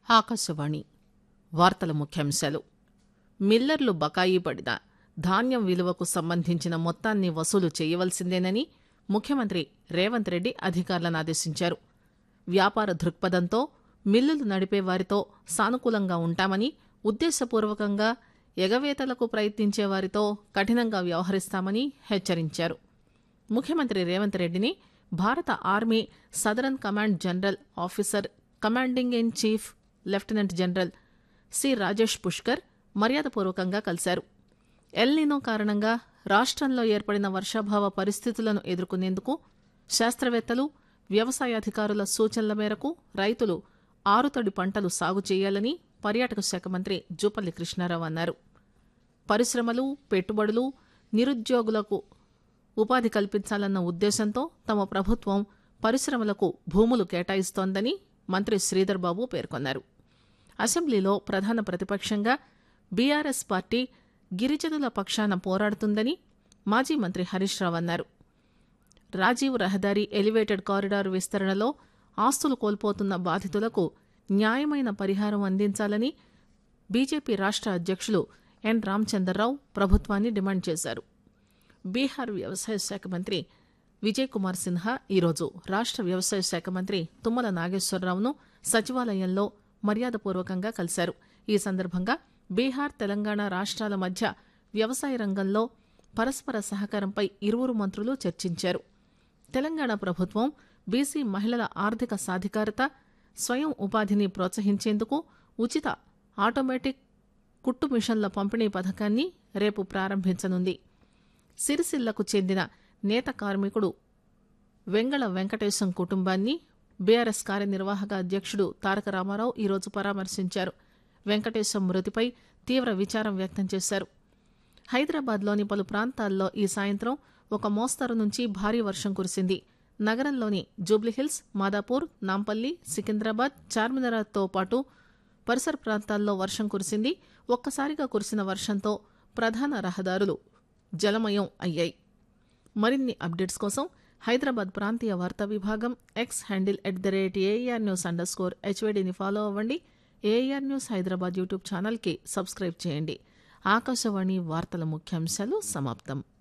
ఆకాశవాణి వార్తల ముఖ్యాంశాలు మిల్లర్లు బకాయి పడిన ధాన్యం విలువకు సంబంధించిన మొత్తాన్ని వసూలు చేయవలసిందేనని ముఖ్యమంత్రి రేవంత్ రెడ్డి అధికారులను ఆదేశించారు వ్యాపార దృక్పథంతో మిల్లులు నడిపే వారితో సానుకూలంగా ఉంటామని ఉద్దేశపూర్వకంగా ఎగవేతలకు ప్రయత్నించే వారితో కఠినంగా వ్యవహరిస్తామని హెచ్చరించారు ముఖ్యమంత్రి రేవంత్ రెడ్డిని భారత army southern command general officer commanding in chief lieutenant general C Rajesh Pushkar మర్యాదపూర్వకంగా కలిశారు ఎల్నినో కారణంగా రాష్టంలో ఏర్పడిన వర్షాభావ పరిస్థితులను ఎదుర్కొనేందుకు శాస్త్రవేత్తలు వ్యవసాయాధికారుల సూచనల మేరకు రైతులు ఆరుతడి పంటలు సాగు చేయాలని పర్యాటక శాఖ మంత్రి జూపల్లి కృష్ణారావు అన్నారు పరిశ్రమలు పెట్టుబడులు నిరుద్యోగులకు ఉపాధి కల్పించాలన్న ఉద్దేశంతో తమ ప్రభుత్వం పరిశ్రమలకు భూములు కేటాయిస్తోందని మంత్రి శ్రీధర్ బాబు పేర్కొన్నారు అసెంబ్లీలో ప్రధాన ప్రతిపక్షంగా బీఆర్ఎస్ పార్టీ గిరిజనుల పక్షాన పోరాడుతుందని మాజీ మంత్రి హరీష్ రావు అన్నారు రాజీవ్ రహదారి ఎలివేటెడ్ కారిడార్ విస్తరణలో ఆస్తులు కోల్పోతున్న బాధితులకు న్యాయమైన పరిహారం అందించాలని బీజేపీ రాష్ట్ర అధ్యక్షులు ఎన్ రామచంద్రరావు ప్రభుత్వాన్ని డిమాండ్ చేశారు బీహార్ వ్యవసాయ శాఖ మంత్రి విజయ్ కుమార్ సిన్హా ఈరోజు రాష్ట్ర వ్యవసాయ శాఖ మంత్రి తుమ్మల నాగేశ్వరరావును సచివాలయంలో మర్యాదపూర్వకంగా కలిశారు ఈ సందర్భంగా బీహార్ తెలంగాణ రాష్ట్రాల మధ్య వ్యవసాయ రంగంలో పరస్పర సహకారంపై ఇరువురు మంత్రులు చర్చించారు తెలంగాణ ప్రభుత్వం బీసీ మహిళల ఆర్థిక సాధికారత స్వయం ఉపాధిని ప్రోత్సహించేందుకు ఉచిత ఆటోమేటిక్ కుట్టు మిషన్ల పంపిణీ పథకాన్ని రేపు ప్రారంభించనుంది సిరిసిల్లకు చెందిన నేత కార్మికుడు వెంగళ వెంకటేశం కుటుంబాన్ని బీఆర్ఎస్ కార్యనిర్వాహక అధ్యక్షుడు తారక రామారావు ఈరోజు పరామర్శించారు వెంకటేశం మృతిపై తీవ్ర విచారం వ్యక్తం చేశారు హైదరాబాద్లోని పలు ప్రాంతాల్లో ఈ సాయంత్రం ఒక మోస్తరు నుంచి భారీ వర్షం కురిసింది నగరంలోని జూబ్లీహిల్స్ మాదాపూర్ నాంపల్లి సికింద్రాబాద్ చార్మినార్తో పాటు పరిసర ప్రాంతాల్లో వర్షం కురిసింది ఒక్కసారిగా కురిసిన వర్షంతో ప్రధాన రహదారులు జలమయం అయ్యాయి మరిన్ని అప్డేట్స్ కోసం హైదరాబాద్ ప్రాంతీయ వార్తా విభాగం X handle at the rate AR news underscore హెచ్వేడిని ఫాలో అవ్వండి ఏఆర్ న్యూస్ హైదరాబాద్ యూట్యూబ్ ఛానల్కి సబ్స్క్రైబ్ చేయండి ఆకాశవాణి వార్తల ముఖ్యాంశాలు సమాప్తం